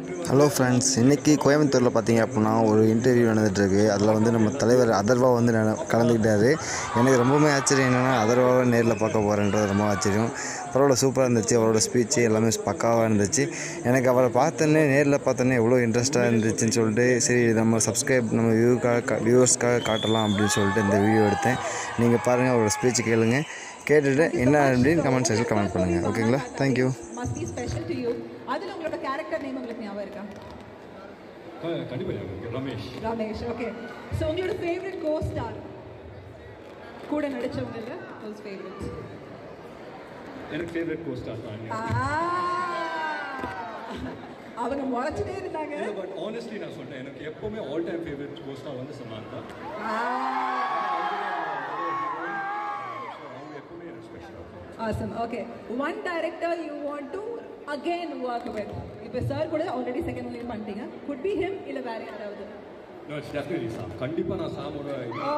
Hello friends இன்றைக்கி கோயம்புத்தூரில் பார்த்தீங்க அப்படின்னா ஒரு இன்டர்வியூ நடந்துகிட்ருக்கு அதில் வந்து நம்ம தலைவர் அதர்வா வந்து நட- கலந்துக்கிட்டாரு எனக்கு ரொம்பவுமே ஆச்சரியம் என்னென்னா அதர்வாவை நேரில் பார்க்க போகிறேன்றது ரொம்ப ஆச்சரியம் பரவாயில்ல சூப்பராக இருந்துச்சு அவரோட ஸ்பீச்சு எல்லாமே பக்காவாக இருந்துச்சு எனக்கு அவரை பார்த்தோன்னே நேரில் பார்த்தோன்னே எவ்வளோ இன்ட்ரெஸ்ட்டாக இருந்துச்சுன்னு சொல்லிட்டு சரி நம்ம சப்ஸ்கிரைப் நம்ம வியூக்காக வியூவர்ஸ்க்காக காட்டலாம் அப்படின்னு சொல்லிட்டு இந்த வீடியோ எடுத்தேன் நீங்கள் பாருங்கள் அவரோட ஸ்பீச் கேளுங்க கேட்டுட்டு என்ன அப்படின்னு கமெண்ட் செக்ஷன் கமெண்ட் பண்ணுங்கள் ஓகேங்களா thank you must be special to you அதுல உங்களோட கேரக்டர் நேம் உங்களுக்கு ஞாபகம் இருக்கா க- கண்டிப்பா ஞாபகம் இருக்கு. ரமேஷ் ரமேஷ் ஓகே ஸோ உங்களோட ஃபேவரட் கோ ஸ்டார் கூட நடிச்சவங்கல்ல ஹூஸ் ஃபேவரட் எனக்கு ஃபேவரட் கோஸ்டார் தான் அவங்க முறைச்சிட்டே இருந்தாங்க பட் ஆனஸ்ட்லி நான் சொல்றேன் எனக்கு எப்பவுமே ஆல் டைம் ஃபேவரட் கோஸ்டார் வந்து சமாந்தா அவங்க எப்பவுமே எனக்கு special awesome okay one director you want to again work with இப்போ சார் கூட ஆல்ரெடி செகண்ட் மூவி பண்ணிட்டீங்க குட் பி ஹிம் இல்லை வேற யாராவது நோ இட்ஸ் டெஃபினெட்லி சாம் கண்டிப்பா நான் சாமோட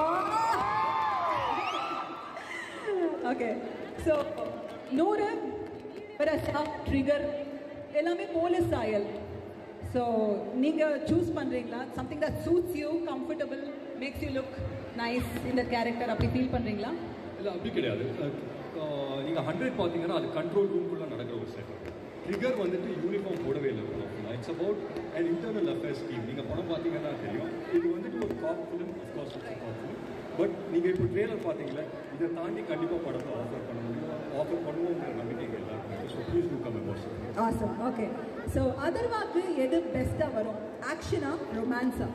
ஓகே ஸோ நூறு பெரசா ட்ரிகர் எல்லாமே போலீஸ் சாயல் ஸோ நீங்கள் சூஸ் பண்ணுறீங்களா something that suits you comfortable makes you look nice இந்த கேரக்டர் அப்படி ஃபீல் பண்ணுறீங்களா இல்லை அப்படி கிடையாது அஹ் நீங்க ஹண்ட்ரட் பார்த்தீங்கன்னா அது கண்ட்ரோல் ரூம்குள்ள நடக்கிற ஒரு செட் ட்ரிகர் வந்துட்டு யூனிஃபார்ம் போடவே இல்லை it's about and internal affairs team நீங்க படம் பார்த்தீங்கன்னா தெரியும் இது வந்துட்டு ஒரு cop film of course it's cop film but நீங்க இப்போ ட்ரெய்லர் பார்த்தீங்களா இதை தாண்டி கண்டிப்பா படத்தை ஆஃபர் பண்ண முடியும் ஆஃபர் பண்ணுவோங்கிற நம்பிக்கை எல்லாருக்கும் so please do come about awesome okay so அதர்வாக்கு எது பெஸ்ட்டாக வரும் ஆக்ஷனா ரொமான்ஸா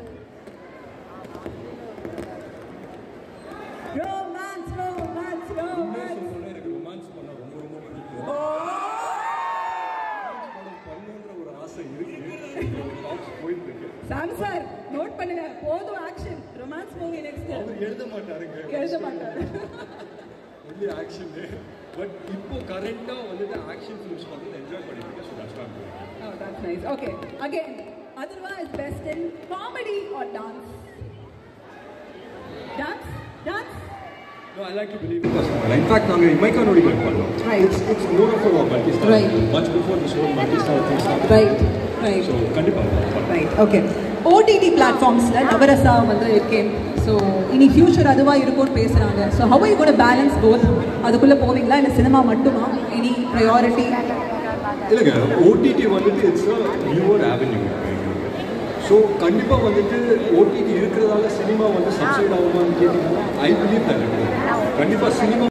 ரொமான்ஸ் ரொமான்ஸ் ரொமான்ஸ் சொல்லணும்னா எனக்கு ரொமான்ஸ் பண்ண ரொம்ப ரொம்ப பிடிக்கும் படம் பண்ணணுன்ற ஒரு ஆசை இருக்கு டாக்ஸ் போயிட்டு இருக்கு சாம் சார் நோட் பண்ணுங்க போதும் ஆக்ஷன் ரொமான்ஸ் மூவி நெக்ஸ்ட் அவர் எழுத மாட்டாருங்க எழுத மாட்டாரு ஒன்லி ஆக்ஷன் பட் இப்போ கரண்டாக வந்துட்டு ஆக்ஷன் ஃபிலிம்ஸ் வந்து என்ஜாய் பண்ணிட்டு இருக்கேன் so that's not Oh, that's nice. Okay. Again, Adarva is best in comedy or dance? Dance? Dance? No, I like to believe in this. In fact, நாங்கள் Imaikka Nodi work பண்ணோம் Right. It's, it's more of a multi-star. Right. Much before this whole multi-star thing started. Right. Right. So, கண்டிப்பாக Right. Okay. OTT platformsல நவரசா வந்து இருக்கேன் so இனி future அதுவா இருக்கும்னு பேசுறாங்க ஸோ ஹவ் யூ கூட பேலன்ஸ் போத் அதுக்குள்ள போவீங்களா இல்லை சினிமா மட்டுமா எனி ப்ரையாரிட்டி இல்லைங்க ஓடிடி வந்துட்டு it's a newer avenue so கண்டிப்பாக வந்துட்டு ஓடிடி இருக்கிறதால சினிமா வந்து சப்சைட் ஆகுமான்னு கேட்டிங்கன்னா ஐ பிலீவ் தட் கண்டிப்பாக சினிமா